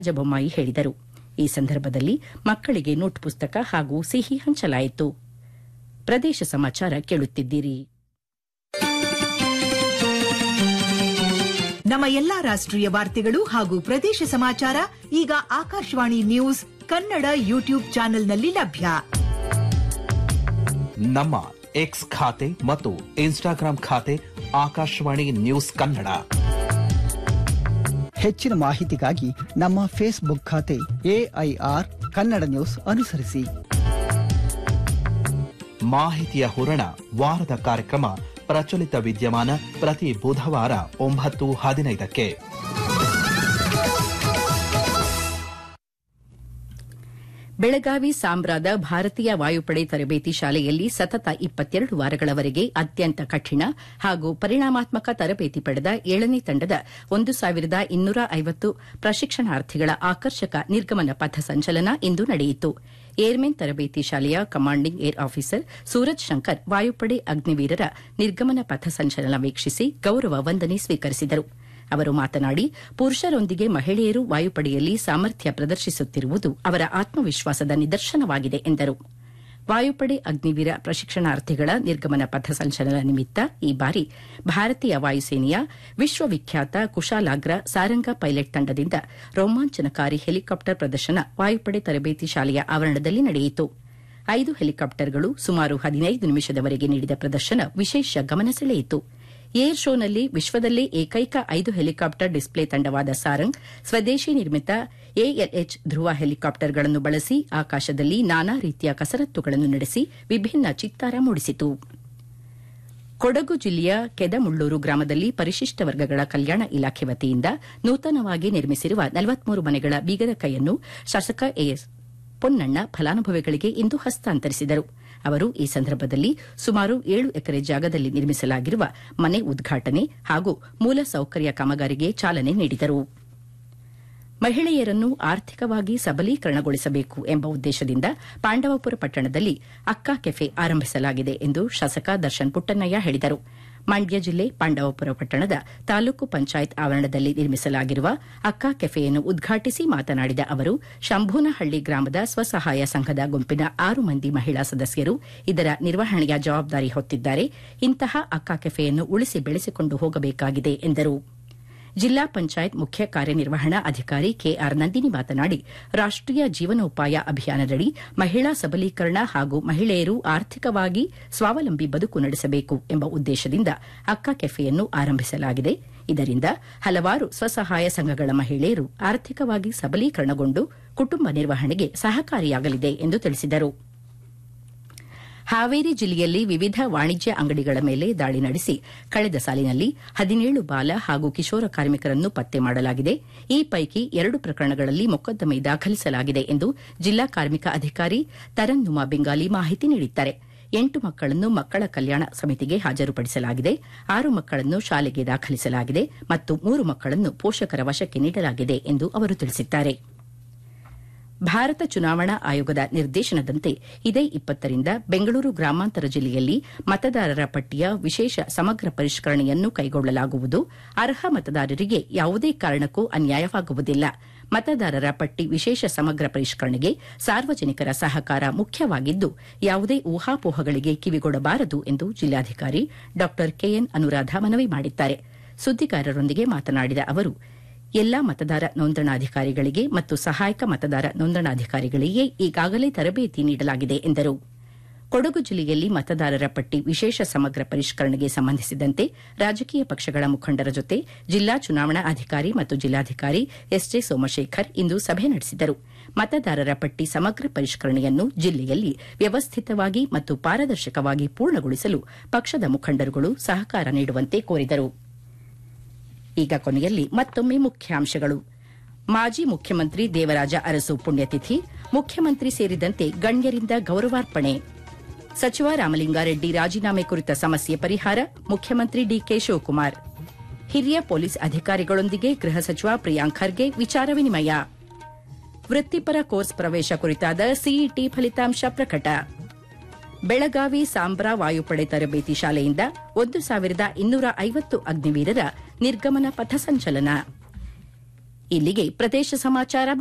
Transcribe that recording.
ಜಬೊಮ್ಮಾಯಿ ಹೇಳಿದರು ಈ ಸಂದರ್ಭದಲ್ಲಿ ಮಕ್ಕಳಿಗೆ ನೋಟ್ ಪುಸ್ತಕ ಹಾಗೂ ಸಿಹಿ ಹಂಚಲಾಯಿತು ಪ್ರದೇಶ ಸಮಾಚಾರ ಕೇಳುತ್ತಿದ್ದೀರಿ ನಮ್ಮ ಎಲ್ಲಾ ರಾಷ್ಟ್ರೀಯ ವಾರ್ತೆಗಳು ಹಾಗೂ ಪ್ರದೇಶ ಸಮಾಚಾರ ಈಗ ಆಕಾಶವಾಣಿ ನ್ಯೂಸ್ ಕನ್ನಡ ಯೂಟ್ಯೂಬ್ ಚಾನೆಲ್ನಲ್ಲಿ ಲಭ್ಯ ನಮ್ಮ ಎಕ್ಸ್ ಖಾತೆ ಮತ್ತು ಇನ್ಸ್ಟಾಗ್ರಾಂ ಖಾತೆ ಆಕಾಶವಾಣಿ ನ್ಯೂಸ್ ಕನ್ನಡ ಹೆಚ್ಚಿನ ಮಾಹಿತಿಗಾಗಿ ನಮ್ಮ ಫೇಸ್ಬುಕ್ ಖಾತೆ ಎಐಆರ್ ಕನ್ನಡ ನ್ಯೂಸ್ ಅನುಸರಿಸಿ ಮಾಹಿತಿಯ ಹೂರಣ ವಾರದ ಕಾರ್ಯಕ್ರಮ ಪ್ರಚಲಿತ ವಿದ್ಯಮಾನ ಪ್ರತಿ ಬುಧವಾರ ಒಂಬತ್ತು ಹದಿನೈದಕ್ಕೆ ಬೆಳಗಾವಿ ಸಾಂಬ್ರಾದ ಭಾರತೀಯ ವಾಯುಪಡೆ ತರಬೇತಿ ಶಾಲೆಯಲ್ಲಿ ಸತತ ಇಪ್ಪತ್ತೆರಡು ವಾರಗಳವರೆಗೆ ಅತ್ಯಂತ ಕಠಿಣ ಹಾಗೂ ಪರಿಣಾಮಾತ್ಮಕ ತರಬೇತಿ ಪಡೆದ ಏಳನೇ ತಂಡದ ಒಂದು ಸಾವಿರದ ಇನ್ನೂರ ಐವತ್ತು ಪ್ರಶಿಕ್ಷಣಾರ್ಥಿಗಳ ಆಕರ್ಷಕ ನಿರ್ಗಮನ ಪಥ ಸಂಚಲನ ಇಂದು ನಡೆಯಿತು ಏರ್ಮೆನ್ ತರಬೇತಿ ಶಾಲೆಯ commanding air officer Suraj Shankar ವಾಯುಪಡೆ ಅಗ್ನಿವೀರರ ನಿರ್ಗಮನ ಪಥ ಸಂಚಲನ ವೀಕ್ಷಿಸಿ ಗೌರವ ವಂದನೆ ಸ್ವೀಕರಿಸಿದರು ಅವರು ಮಾತನಾಡಿ ಪುರುಷರೊಂದಿಗೆ ಮಹಿಳೆಯರು ವಾಯುಪಡೆಯಲ್ಲಿ ಸಾಮರ್ಥ್ಯ ಪ್ರದರ್ಶಿಸುತ್ತಿರುವುದು ಅವರ ಆತ್ಮವಿಶ್ವಾಸದ ನಿದರ್ಶನವಾಗಿದೆ ಎಂದರು ವಾಯುಪಡೆ ಅಗ್ನಿವೀರ ಪ್ರಶಿಕ್ಷಣಾರ್ಥಿಗಳ ನಿರ್ಗಮನ ಪಥ ಸಂಚಲನ ನಿಮಿತ್ತ ಈ ಬಾರಿ ಭಾರತೀಯ ವಾಯುಸೇನೆಯ ವಿಶ್ವವಿಖ್ಯಾತ ಕುಶಾಲಾಗ್ರ ಸಾರಂಗ ಪೈಲಟ್ ತಂಡದಿಂದ ರೋಮಾಂಚನಕಾರಿ ಹೆಲಿಕಾಪ್ಟರ್ ಪ್ರದರ್ಶನ ವಾಯುಪಡೆ ತರಬೇತಿ ಶಾಲೆಯ ಆವರಣದಲ್ಲಿ ನಡೆಯಿತು ಐದು ಹೆಲಿಕಾಪ್ಟರ್ಗಳು ಸುಮಾರು ಹದಿನೈದು ನಿಮಿಷದವರೆಗೆ ನೀಡಿದ ಪ್ರದರ್ಶನ ವಿಶೇಷ ಗಮನ ಸೆಳೆಯಿತು ಏರ್ ಶೋನಲ್ಲಿ ವಿಶ್ವದಲ್ಲೇ ಏಕೈಕ ಐದು ಹೆಲಿಕಾಪ್ಟರ್ ಡಿಸ್ಪ್ಲೇ ತಂಡವಾದ ಸಾರಂಗ್ ಸ್ವದೇಶಿ ನಿರ್ಮಿತ ಎಎಲ್ಎಚ್ ಧ್ರುವ ಹೆಲಿಕಾಪ್ಟರ್ಗಳನ್ನು ಬಳಸಿ ಆಕಾಶದಲ್ಲಿ ನಾನಾ ರೀತಿಯ ಕಸರತ್ತುಗಳನ್ನು ನಡೆಸಿ ವಿಭಿನ್ನ ಚಿತ್ತಾರ ಮೂಡಿಸಿತು ಕೊಡಗು ಜಿಲ್ಲೆಯ ಕೆದಮುಳ್ಳೂರು ಗ್ರಾಮದಲ್ಲಿ ಪರಿಶಿಷ್ಟ ವರ್ಗಗಳ ಕಲ್ಯಾಣ ಇಲಾಖೆ ವತಿಯಿಂದ ನೂತನವಾಗಿ ನಿರ್ಮಿಸಿರುವ ನಲವತ್ಮೂರು ಮನೆಗಳ ಬೀಗದ ಕೈಯನ್ನು ಶಾಸಕ ಎಎಸ್ ಪೊನ್ನಣ್ಣ ಫಲಾನುಭವಿಗಳಿಗೆ ಇಂದು ಹಸ್ತಾಂತರಿಸಿದರು ಅವರು ಈ ಸಂದರ್ಭದಲ್ಲಿ ಸುಮಾರು ಏಳು ಎಕರೆ ಜಾಗದಲ್ಲಿ ನಿರ್ಮಿಸಲಾಗಿರುವ ಮನೆ ಉದ್ಘಾಟನೆ ಹಾಗೂ ಮೂಲಸೌಕರ್ಯ ಕಾಮಗಾರಿಗೆ ಚಾಲನೆ ನೀಡಿದರು ಮಹಿಳೆಯರನ್ನು ಆರ್ಥಿಕವಾಗಿ ಸಬಲೀಕರಣಗೊಳಿಸಬೇಕು ಎಂಬ ಉದ್ದೇಶದಿಂದ ಪಾಂಡವಪುರ ಪಟ್ಟಣದಲ್ಲಿ ಅಕ್ಕಾ ಕೆಫೆ ಆರಂಭಿಸಲಾಗಿದೆ ಎಂದು ಶಾಸಕ ದರ್ಶನ್ ಪುಟ್ಟಣ್ಣಯ್ಯ ಹೇಳಿದರು ಮಂಡ್ಯ ಜಿಲ್ಲೆ ಪಾಂಡವಪುರ ಪಟ್ಟಣದ ತಾಲೂಕು ಪಂಚಾಯತ್ ಆವರಣದಲ್ಲಿ ನಿರ್ಮಿಸಲಾಗಿರುವ ಅಕ್ಕಾ ಕೆಫೆಯನ್ನು ಉದ್ಘಾಟಿಸಿ ಮಾತನಾಡಿದ ಅವರು ಶಂಭೂನಹಳ್ಳಿ ಗ್ರಾಮದ ಸ್ವಸಹಾಯ ಸಂಘದ ಗುಂಪಿನ ಆರು ಮಂದಿ ಮಹಿಳಾ ಸದಸ್ಯರು ಇದರ ನಿರ್ವಹಣೆಯ ಜವಾಬ್ದಾರಿ ಹೊತ್ತಿದ್ದಾರೆ ಇಂತಹ ಅಕ್ಕಾ ಕೆಫೆಯನ್ನು ಉಳಿಸಿ ಬೆಳೆಸಿಕೊಂಡು ಹೋಗಬೇಕಾಗಿದೆ ಎಂದರು ಜಿಲ್ಲಾ ಪಂಚಾಯತ್ ಮುಖ್ಯ ಕಾರ್ಯನಿರ್ವಹಣಾ ಅಧಿಕಾರಿ ಕೆಆರ್ ನಂದಿನಿ ಮಾತನಾಡಿ ರಾಷ್ಟೀಯ ಜೀವನೋಪಾಯ ಅಭಿಯಾನದಡಿ ಮಹಿಳಾ ಸಬಲೀಕರಣ ಹಾಗೂ ಮಹಿಳೆಯರು ಆರ್ಥಿಕವಾಗಿ ಸ್ವಾವಲಂಬಿ ಬದುಕು ನಡೆಸಬೇಕು ಎಂಬ ಉದ್ದೇಶದಿಂದ ಅಕ್ಕ ಕೆಫೆಯನ್ನು ಆರಂಭಿಸಲಾಗಿದೆ ಇದರಿಂದ ಹಲವಾರು ಸ್ವಸಹಾಯ ಸಂಘಗಳ ಮಹಿಳೆಯರು ಆರ್ಥಿಕವಾಗಿ ಸಬಲೀಕರಣಗೊಂಡು ಕುಟುಂಬ ನಿರ್ವಹಣೆಗೆ ಸಹಕಾರಿಯಾಗಲಿದೆ ಎಂದು ತಿಳಿಸಿದರು ಹಾವೇರಿ ಜಿಲ್ಲೆಯಲ್ಲಿ ವಿವಿಧ ವಾಣಿಜ್ಯ ಅಂಗಡಿಗಳ ಮೇಲೆ ದಾಳಿ ನಡೆಸಿ ಕಳೆದ ಸಾಲಿನಲ್ಲಿ ಹದಿನೇಳು ಬಾಲ ಹಾಗೂ ಕಿಶೋರ ಕಾರ್ಮಿಕರನ್ನು ಪತ್ತೆ ಮಾಡಲಾಗಿದೆ ಈ ಪೈಕಿ ಎರಡು ಪ್ರಕರಣಗಳಲ್ಲಿ ಮೊಕದ್ದಮೆ ದಾಖಲಿಸಲಾಗಿದೆ ಎಂದು ಜಿಲ್ಲಾ ಕಾರ್ಮಿಕ ಅಧಿಕಾರಿ ತರನ್ನುಮಾ ಬೆಂಗಾಲಿ ಮಾಹಿತಿ ನೀಡಿದ್ದಾರೆ ಎಂಟು ಮಕ್ಕಳನ್ನು ಮಕ್ಕಳ ಕಲ್ಯಾಣ ಸಮಿತಿಗೆ ಹಾಜರುಪಡಿಸಲಾಗಿದೆ ಆರು ಮಕ್ಕಳನ್ನು ಶಾಲೆಗೆ ದಾಖಲಿಸಲಾಗಿದೆ ಮತ್ತು ಮೂರು ಮಕ್ಕಳನ್ನು ಪೋಷಕರ ವಶಕ್ಕೆ ನೀಡಲಾಗಿದೆ ಎಂದು ಅವರು ತಿಳಿಸಿದ್ದಾರೆ ಭಾರತ ಚುನಾವಣಾ ಆಯೋಗದ ನಿರ್ದೇಶನದಂತೆ ಇದೇ ಇಪ್ಪತ್ತರಿಂದ ಬೆಂಗಳೂರು ಗ್ರಾಮಾಂತರ ಜಿಲ್ಲೆಯಲ್ಲಿ ಮತದಾರರ ಪಟ್ಟಿಯ ವಿಶೇಷ ಸಮಗ್ರ ಪರಿಷ್ಕರಣೆಯನ್ನು ಕೈಗೊಳ್ಳಲಾಗುವುದು ಅರ್ಹ ಮತದಾರರಿಗೆ ಯಾವುದೇ ಕಾರಣಕ್ಕೂ ಅನ್ಯಾಯವಾಗುವುದಿಲ್ಲ ಮತದಾರರ ಪಟ್ಟಿ ವಿಶೇಷ ಸಮಗ್ರ ಪರಿಷ್ಕರಣೆಗೆ ಸಾರ್ವಜನಿಕರ ಸಹಕಾರ ಮುಖ್ಯವಾಗಿದ್ದು ಯಾವುದೇ ಊಹಾಪೋಹಗಳಿಗೆ ಕಿವಿಗೊಡಬಾರದು ಎಂದು ಜಿಲ್ಲಾಧಿಕಾರಿ ಡಾ ಕೆಎನ್ ಅನುರಾಧ ಮನವಿ ಮಾಡಿದ್ದಾರೆ ಸುದ್ದಿಗಾರರೊಂದಿಗೆ ಮಾತನಾಡಿದ ಅವರು ಎಲ್ಲಾ ಮತದಾರ ನೋಂದಣಾಧಿಕಾರಿಗಳಿಗೆ ಮತ್ತು ಸಹಾಯಕ ಮತದಾರ ನೋಂದಣಾಧಿಕಾರಿಗಳಿಗೆ ಈಗಾಗಲೇ ತರಬೇತಿ ನೀಡಲಾಗಿದೆ ಎಂದರು ಕೊಡಗು ಜಿಲ್ಲೆಯಲ್ಲಿ ಮತದಾರರ ಪಟ್ಟಿ ವಿಶೇಷ ಸಮಗ್ರ ಪರಿಷ್ಕರಣೆಗೆ ಸಂಬಂಧಿಸಿದಂತೆ ರಾಜಕೀಯ ಪಕ್ಷಗಳ ಮುಖಂಡರ ಜೊತೆ ಜಿಲ್ಲಾ ಚುನಾವಣಾ ಅಧಿಕಾರಿ ಮತ್ತು ಜಿಲ್ಲಾಧಿಕಾರಿ ಎಸ್ಜೆ ಸೋಮಶೇಖರ್ ಇಂದು ಸಭೆ ನಡೆಸಿದರು ಮತದಾರರ ಪಟ್ಟಿ ಸಮಗ್ರ ಪರಿಷ್ಕರಣೆಯನ್ನು ಜಿಲ್ಲೆಯಲ್ಲಿ ವ್ಯವಸ್ಥಿತವಾಗಿ ಮತ್ತು ಪಾರದರ್ಶಕವಾಗಿ ಪೂರ್ಣಗೊಳಿಸಲು ಪಕ್ಷದ ಮುಖಂಡರುಗಳು ಸಹಕಾರ ನೀಡುವಂತೆ ಕೋರಿದರು ಈಗ ಕೊನೆಯಲ್ಲಿ ಮತ್ತೊಮ್ಮೆ ಮುಖ್ಯಾಂಶಗಳು ಮಾಜಿ ಮುಖ್ಯಮಂತ್ರಿ ದೇವರಾಜ ಅರಸು ಪುಣ್ಯತಿಥಿ ಮುಖ್ಯಮಂತ್ರಿ ಸೇರಿದಂತೆ ಗಣ್ಯರಿಂದ ಗೌರವಾರ್ಪಣೆ ಸಚಿವ ರಾಮಲಿಂಗಾರೆಡ್ಡಿ ರಾಜೀನಾಮೆ ಕುರಿತ ಸಮಸ್ಯೆ ಪರಿಹಾರ ಮುಖ್ಯಮಂತ್ರಿ ಡಿಕೆ ಶಿವಕುಮಾರ್ ಹಿರಿಯ ಪೊಲೀಸ್ ಅಧಿಕಾರಿಗಳೊಂದಿಗೆ ಗೃಹ ಸಚಿವ ಪ್ರಿಯಾಂಕ್ ಖರ್ಗೆ ವಿಚಾರ ವಿನಿಮಯ ವೃತ್ತಿಪರ ಕೋರ್ಸ್ ಪ್ರವೇಶ ಕುರಿತಾದ ಸಿಇಟಿ ಫಲಿತಾಂಶ ಪ್ರಕಟ ಬೆಳಗಾವಿ ಸಾಂಬ್ರಾ ವಾಯುಪಡೆ ತರಬೇತಿ ಶಾಲೆಯಿಂದ ಒಂದು ಸಾವಿರದ ಇನ್ನೂರ ಐವತ್ತು ಅಗ್ನಿವೀರರ ನಿರ್ಗಮನ ಪಥಸಂಚಲನ ಇಲ್ಲಿಗೆ ಪ್ರದೇಶ ಸಮಾಚಾರ